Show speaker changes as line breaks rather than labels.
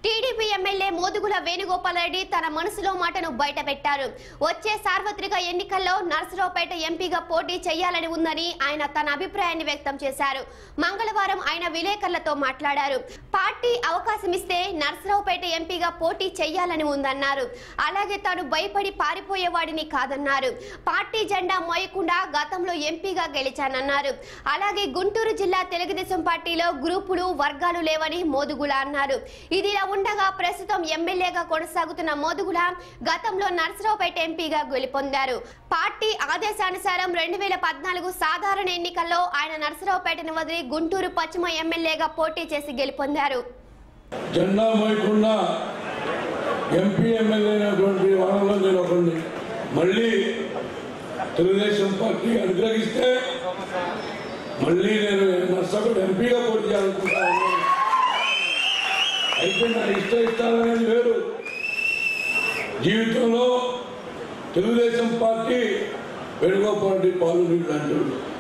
TDP MLA Modugula Venugopal Reddy తన మనసులో మాటను బయటపెట్టారు వచ్చే సార్వత్రిక ఎన్నికల్లో నర్సరావుపేట ఎంపీగా పోటీ చేయాలని ఉందని ఆయన తన అభిప్రాయాన్ని వ్యక్తం చేశారు మంగళవారం ఆయన విలేకరులతో మాట్లాడారు పార్టీ అవకాశం ఇస్తే నర్సరావుపేట ఎంపీగా పోటీ చేయాలని ఉందన్నారు అలాగే తాను భయపడి పారిపోయేవాడిని కాదన్నారు పార్టీ జెండా మోయకుండా గతంలో ఎంపీగా గెలిచానన్నారు అలాగే గుంటూరు జిల్లా తెలుగుదేశం పార్టీలో గ్రూపులు వర్గాలు లేవని మోదుగుల అన్నారు ఇదిలా ఉండగా ప్రస్తుతం ఎమ్మెల్యేగా కొనసాగుతున్న మోదుగుల గతంలో నర్సరావుపేట ఎంపీగా గెలుపొందారు పార్టీ ఆదేశానుసారం రెండు వేల పద్నాలుగు సాధారణ ఎన్నికల్లో ఆయన నర్సరావుపేటను వదిలి గుంటూరు పశ్చిమ ఎమ్మెల్యేగా పోటీ చేసి గెలుపొందారు
జెండా మోయకుండా ఎంపీ ఎమ్మెల్యే అయినటువంటి వాళ్ళలో నేను ఒకరిని మళ్ళీ తెలుగుదేశం పార్టీ అనుగ్రహిస్తే మళ్ళీ నేను నర్సపేట ఎంపీగా పోటీ చేయాలనుకుంటాను అయితే నా ఇష్ట ఇష్టాలనేది వేరు జీవితంలో తెలుగుదేశం పార్టీ వేణుగోపాల్ రెడ్డి పాలు నీళ్ళు అంటుంది